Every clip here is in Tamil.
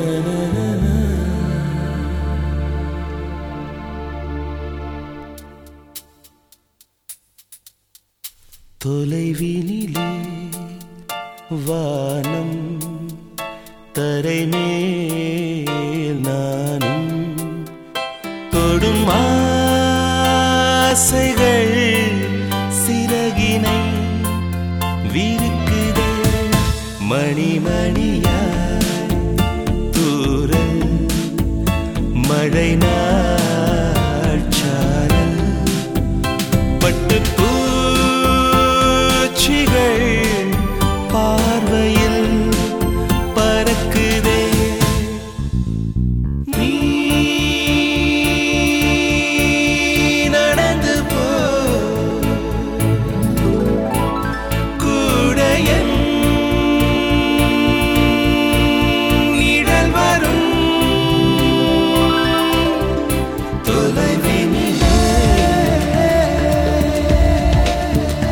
தொலைவினிலே வானம் தரைமேல் நானும் தொடும் ஆசைகள் சிறகினை விருக்குதே மணிமணியாய் தூரல் மழை நாட்சாரல் பட்டு பூச்சிகள் பார்வையில் பறக்குதே நீ நடந்து போ கூட என் நிழல் வரும் தொலைவினிலே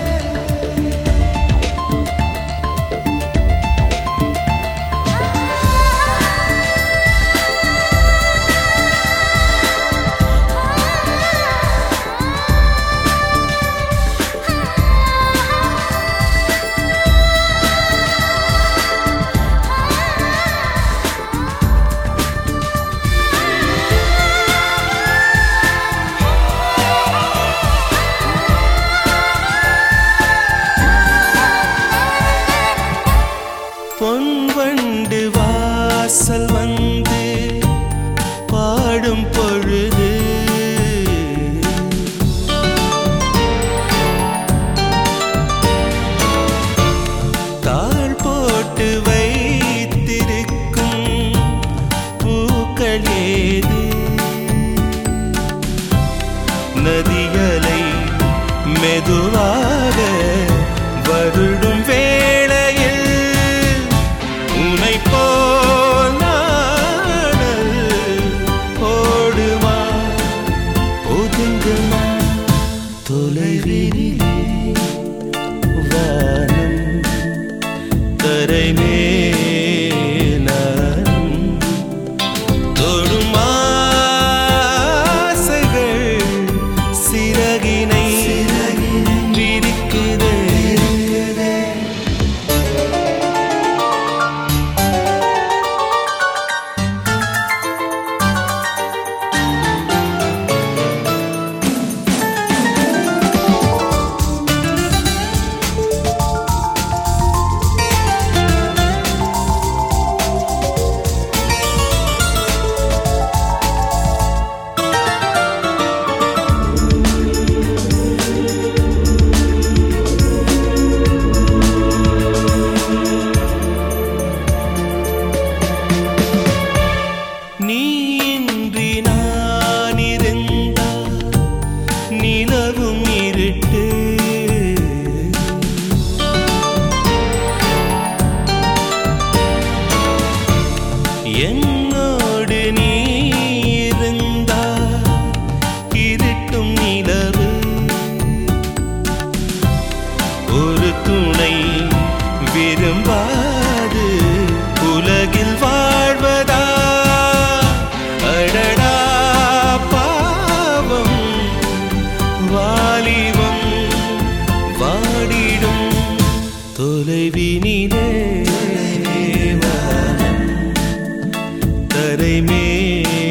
பொன் வண்டு வாசல் வந்து பாடும் பொழுது தாழ் போட்டு வைத்திருக்கும் பூக்கள் ஏது நதிகளை மெதுவாக வருடும் வேளையில் உனை போல் நாடல் ஓடுமா ஒதுங்குமா தொலைவினிலே வானம் தரைமேலும் தொடும் ஆசைகள் சிறகினை விரிக்குதே நீ இன்றி நான் இருந்தால் நிலவும் இருட்டு என்னோடு நீ இருந்தால் இருட்டும் நிலவு ஒரு துணை விரும்பாது உலகில் வாழ்வதா அடடா பாவம் வாலிபம் வாடிடும் தொலைவினிலே வானம் தரைமே